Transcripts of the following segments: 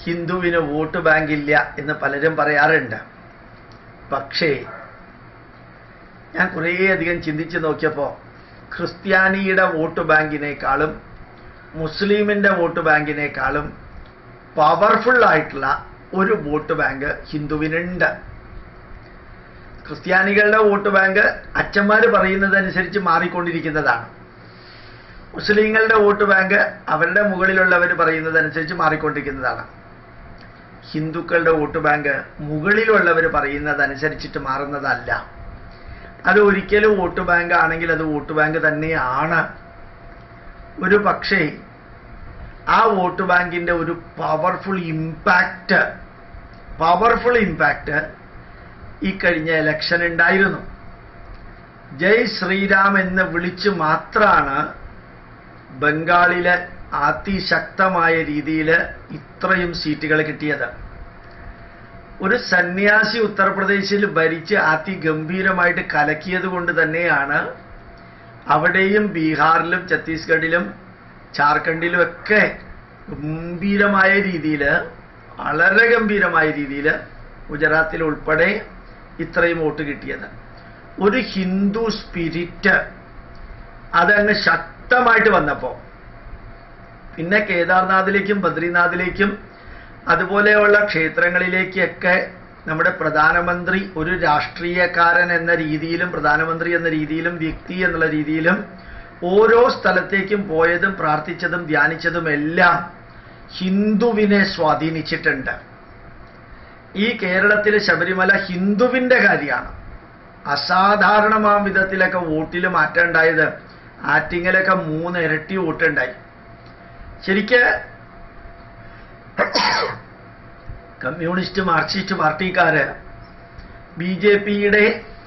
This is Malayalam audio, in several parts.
ഹിന്ദുവിന് വോട്ട് ബാങ്ക് ഇല്ല എന്ന് പലരും പറയാറുണ്ട് പക്ഷേ ഞാൻ കുറേയധികം ചിന്തിച്ച് നോക്കിയപ്പോൾ ക്രിസ്ത്യാനിയുടെ വോട്ട് ബാങ്കിനേക്കാളും മുസ്ലിമിൻ്റെ വോട്ട് ബാങ്കിനേക്കാളും പവർഫുൾ ആയിട്ടുള്ള ഒരു വോട്ട് ബാങ്ക് ഹിന്ദുവിനുണ്ട് ക്രിസ്ത്യാനികളുടെ വോട്ട് ബാങ്ക് അച്ഛന്മാർ പറയുന്നതനുസരിച്ച് മാറിക്കൊണ്ടിരിക്കുന്നതാണ് മുസ്ലിങ്ങളുടെ വോട്ട് ബാങ്ക് അവരുടെ മുകളിലുള്ളവർ പറയുന്നതനുസരിച്ച് മാറിക്കൊണ്ടിരിക്കുന്നതാണ് ഹിന്ദുക്കളുടെ വോട്ട് ബാങ്ക് മുകളിലുള്ളവർ പറയുന്നതനുസരിച്ചിട്ട് മാറുന്നതല്ല അത് ഒരിക്കലും വോട്ട് ബാങ്ക് ആണെങ്കിൽ അത് വോട്ട് ബാങ്ക് തന്നെയാണ് ഒരു പക്ഷേ ആ വോട്ട് ബാങ്കിന്റെ ഒരു പവർഫുൾ ഇമ്പാക്റ്റ് പവർഫുൾ ഇമ്പാക്റ്റ് ഈ കഴിഞ്ഞ ഇലക്ഷൻ ഉണ്ടായിരുന്നു ജയ് ശ്രീരാം എന്ന് വിളിച്ച് മാത്രമാണ് ബംഗാളിലെ അതിശക്തമായ രീതിയിൽ ഇത്രയും സീറ്റുകൾ കിട്ടിയത് ഒരു സന്യാസി ഉത്തർപ്രദേശിൽ ഭരിച്ച് അതിഗംഭീരമായിട്ട് കലക്കിയത് കൊണ്ട് തന്നെയാണ് അവിടെയും ബീഹാറിലും ഛത്തീസ്ഗഡിലും ജാർഖണ്ഡിലും ഒക്കെ ഗംഭീരമായ രീതിയിൽ വളരെ ഗംഭീരമായ രീതിയിൽ ഗുജറാത്തിൽ ഉൾപ്പെടെ ഇത്രയും വോട്ട് കിട്ടിയത് ഒരു ഹിന്ദു സ്പിരിറ്റ് അതങ്ങ് ശക്തമായിട്ട് വന്നപ്പോൾ പിന്നെ കേദാർനാഥിലേക്കും ബദ്രിനാഥിലേക്കും അതുപോലെയുള്ള ക്ഷേത്രങ്ങളിലേക്കൊക്കെ നമ്മുടെ പ്രധാനമന്ത്രി ഒരു രാഷ്ട്രീയക്കാരൻ എന്ന രീതിയിലും പ്രധാനമന്ത്രി എന്ന രീതിയിലും വ്യക്തി എന്നുള്ള രീതിയിലും ഓരോ സ്ഥലത്തേക്കും പോയതും പ്രാർത്ഥിച്ചതും ധ്യാനിച്ചതും എല്ലാം ഹിന്ദുവിനെ സ്വാധീനിച്ചിട്ടുണ്ട് ഈ കേരളത്തിലെ ശബരിമല ഹിന്ദുവിന്റെ കാര്യമാണ് അസാധാരണമാം വിധത്തിലൊക്കെ വോട്ടിൽ മാറ്റം ഉണ്ടായത് ആറ്റിങ്ങലൊക്കെ മൂന്ന് ഇരട്ടി വോട്ടുണ്ടായി ശരിക്ക് കമ്മ്യൂണിസ്റ്റ് മാർക്സിസ്റ്റ് പാർട്ടിക്കാര് ബി ജെ പിയുടെ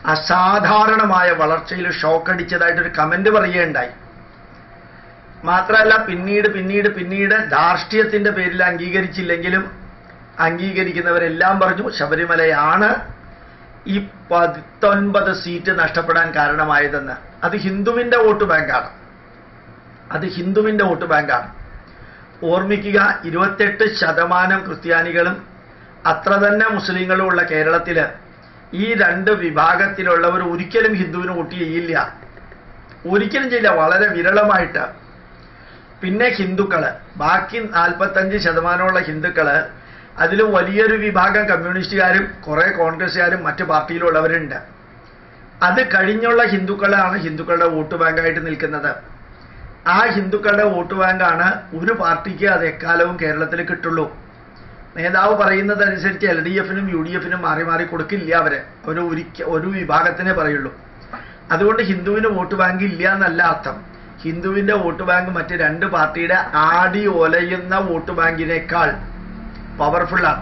അസാധാരണമായ വളർച്ചയിൽ ഷോക്കടിച്ചതായിട്ടൊരു കമന്റ് പറയുകയുണ്ടായി മാത്രമല്ല പിന്നീട് പിന്നീട് പിന്നീട് ധാർഷ്ട്യത്തിന്റെ പേരിൽ അംഗീകരിച്ചില്ലെങ്കിലും അംഗീകരിക്കുന്നവരെല്ലാം പറഞ്ഞു ശബരിമലയാണ് ഈ പത്തൊൻപത് സീറ്റ് നഷ്ടപ്പെടാൻ കാരണമായതെന്ന് അത് ഹിന്ദുവിന്റെ വോട്ട് ബാങ്കാണ് അത് ഹിന്ദുവിന്റെ വോട്ട് ബാങ്കാണ് ഓർമ്മിക്കുക ഇരുപത്തെട്ട് ശതമാനം ക്രിസ്ത്യാനികളും അത്ര തന്നെ മുസ്ലിങ്ങളും ഉള്ള കേരളത്തില് ഈ രണ്ട് വിഭാഗത്തിലുള്ളവർ ഒരിക്കലും ഹിന്ദുവിന് വോട്ട് ചെയ്യില്ല ഒരിക്കലും ചെയ്യില്ല വളരെ വിരളമായിട്ട് പിന്നെ ഹിന്ദുക്കള് ബാക്കി നാൽപ്പത്തഞ്ച് ശതമാനമുള്ള ഹിന്ദുക്കള് അതിൽ വലിയൊരു വിഭാഗം കമ്മ്യൂണിസ്റ്റുകാരും കുറെ കോൺഗ്രസ്സുകാരും മറ്റു പാർട്ടിയിലുള്ളവരുണ്ട് അത് കഴിഞ്ഞുള്ള ഹിന്ദുക്കളാണ് ഹിന്ദുക്കളുടെ വോട്ട് ബാങ്കായിട്ട് നിൽക്കുന്നത് ആ ഹിന്ദുക്കളുടെ വോട്ട് ബാങ്കാണ് ഒരു പാർട്ടിക്ക് അത് എക്കാലവും കേരളത്തിൽ കിട്ടുള്ളൂ നേതാവ് പറയുന്നതനുസരിച്ച് എൽ ഡി എഫിനും യു ഡി എഫിനും മാറി മാറി കൊടുക്കില്ല അവര് അവർ ഒരിക്ക ഒരു വിഭാഗത്തിനെ പറയുള്ളൂ അതുകൊണ്ട് ഹിന്ദുവിന് വോട്ട് ബാങ്ക് ഇല്ല എന്നല്ല അർത്ഥം ഹിന്ദുവിന്റെ വോട്ട് ബാങ്ക് മറ്റ് രണ്ട് പാർട്ടിയുടെ ആടി ഒലയുന്ന വോട്ട് ബാങ്കിനേക്കാൾ പവർഫുള്ളാണ്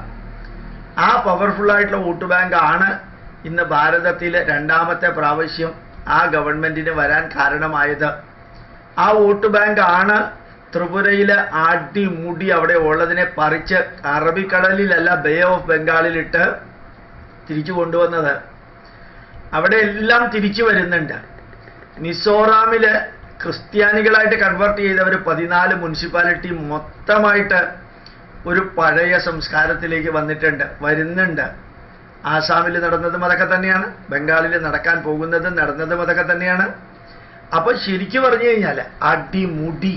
ആ പവർഫുൾ ആയിട്ടുള്ള വോട്ട് ബാങ്ക് ആണ് ഇന്ന് ഭാരതത്തിലെ രണ്ടാമത്തെ പ്രാവശ്യം ആ ഗവൺമെന്റിന് വരാൻ കാരണമായത് ആ വോട്ട് ബാങ്ക് ആണ് ത്രിപുരയിലെ അടിമുടി അവിടെ ഉള്ളതിനെ പറിച്ച് അറബിക്കടലിലല്ല ബേ ഓഫ് ബംഗാളിലിട്ട് തിരിച്ചു കൊണ്ടുവന്നത് അവിടെ എല്ലാം തിരിച്ചു വരുന്നുണ്ട് മിസോറാമില് ക്രിസ്ത്യാനികളായിട്ട് കൺവേർട്ട് ചെയ്തവർ പതിനാല് മുനിസിപ്പാലിറ്റി മൊത്തമായിട്ട് ഒരു പഴയ സംസ്കാരത്തിലേക്ക് വന്നിട്ടുണ്ട് വരുന്നുണ്ട് ആസാമിൽ നടന്നതും അതൊക്കെ തന്നെയാണ് ബംഗാളിൽ നടക്കാൻ പോകുന്നതും നടന്നതും അതൊക്കെ തന്നെയാണ് അപ്പൊ ശരിക്കു പറഞ്ഞു കഴിഞ്ഞാൽ അടിമുടി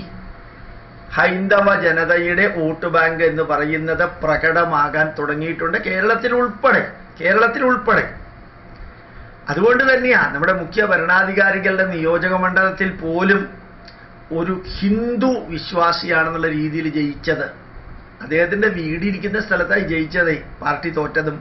ഹൈന്ദവ ജനതയുടെ വോട്ട് ബാങ്ക് എന്ന് പറയുന്നത് പ്രകടമാകാൻ തുടങ്ങിയിട്ടുണ്ട് കേരളത്തിൽ ഉൾപ്പെടെ കേരളത്തിൽ ഉൾപ്പെടെ അതുകൊണ്ട് തന്നെയാ നമ്മുടെ മുഖ്യ ഭരണാധികാരികളുടെ നിയോജക മണ്ഡലത്തിൽ പോലും ഒരു ഹിന്ദു വിശ്വാസിയാണെന്നുള്ള രീതിയിൽ ജയിച്ചത് അദ്ദേഹത്തിന്റെ വീടിരിക്കുന്ന സ്ഥലത്തായി ജയിച്ചതേ പാർട്ടി തോറ്റതും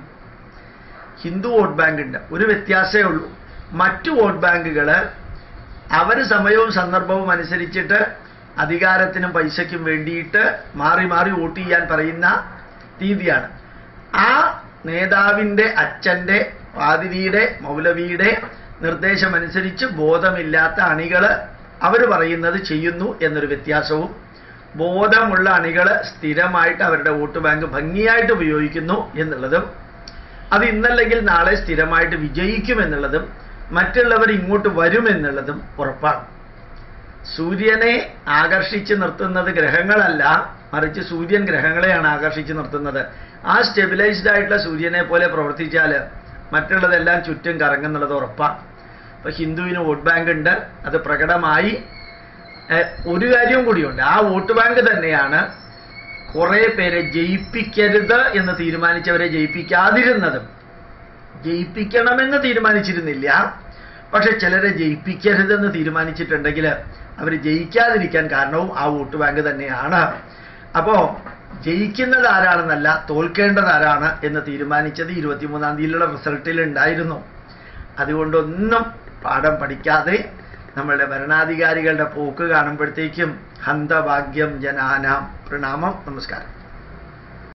ഹിന്ദു വോട്ട് ബാങ്ക് ഉണ്ട് ഒരു വ്യത്യാസമേ ഉള്ളൂ മറ്റു വോട്ട് ബാങ്കുകള് അവര് സമയവും സന്ദർഭവും അനുസരിച്ചിട്ട് അധികാരത്തിനും പൈസയ്ക്കും വേണ്ടിയിട്ട് മാറി മാറി വോട്ട് ചെയ്യാൻ പറയുന്ന രീതിയാണ് ആ നേതാവിന്റെ അച്ഛന്റെ പാതിരിയുടെ മൗലവിയുടെ നിർദ്ദേശമനുസരിച്ച് ബോധമില്ലാത്ത അണികള് അവർ പറയുന്നത് ചെയ്യുന്നു എന്നൊരു വ്യത്യാസവും ബോധമുള്ള അണികള് സ്ഥിരമായിട്ട് അവരുടെ വോട്ട് ബാങ്ക് ഭംഗിയായിട്ട് ഉപയോഗിക്കുന്നു എന്നുള്ളതും അത് ഇന്നല്ലെങ്കിൽ നാളെ സ്ഥിരമായിട്ട് വിജയിക്കുമെന്നുള്ളതും മറ്റുള്ളവർ ഇങ്ങോട്ട് വരുമെന്നുള്ളതും ഉറപ്പാണ് സൂര്യനെ ആകർഷിച്ച് നിർത്തുന്നത് ഗ്രഹങ്ങളല്ല മറിച്ച് സൂര്യൻ ഗ്രഹങ്ങളെയാണ് ആകർഷിച്ച് നിർത്തുന്നത് ആ സ്റ്റെബിലൈസ്ഡ് ആയിട്ടുള്ള സൂര്യനെ പോലെ പ്രവർത്തിച്ചാൽ മറ്റുള്ളതെല്ലാം ചുറ്റും കറങ്ങുന്നുള്ളത് ഉറപ്പാണ് ഇപ്പൊ ഹിന്ദുവിന് വോട്ട് ബാങ്ക് ഉണ്ട് അത് പ്രകടമായി ഏഹ്, ഒരു കാര്യവും കൂടിയുണ്ട് ആ വോട്ട് ബാങ്ക് തന്നെയാണ് കുറെ പേരെ ജയിപ്പിക്കരുത് എന്ന് തീരുമാനിച്ചവരെ ജയിപ്പിക്കാതിരുന്നതും ജയിപ്പിക്കണമെന്ന് തീരുമാനിച്ചിരുന്നില്ല പക്ഷെ ചിലരെ ജയിപ്പിക്കരുതെന്ന് തീരുമാനിച്ചിട്ടുണ്ടെങ്കിൽ അവർ ജയിക്കാതിരിക്കാൻ കാരണവും ആ വോട്ട് ബാങ്ക് തന്നെയാണ് അപ്പോ ജയിക്കുന്നത് ആരാണെന്നല്ല തോൽക്കേണ്ടത് ആരാണ് എന്ന് തീരുമാനിച്ചത് ഇരുപത്തിമൂന്നാം തീയതിയിലുള്ള റിസൾട്ടിൽ ഉണ്ടായിരുന്നു അതുകൊണ്ടൊന്നും പാഠം പഠിക്കാതെ നമ്മളുടെ ഭരണാധികാരികളുടെ പോക്ക് കാണുമ്പോഴത്തേക്കും ഹന്തഭാഗ്യം ജനാനാം പ്രണാമം നമസ്കാരം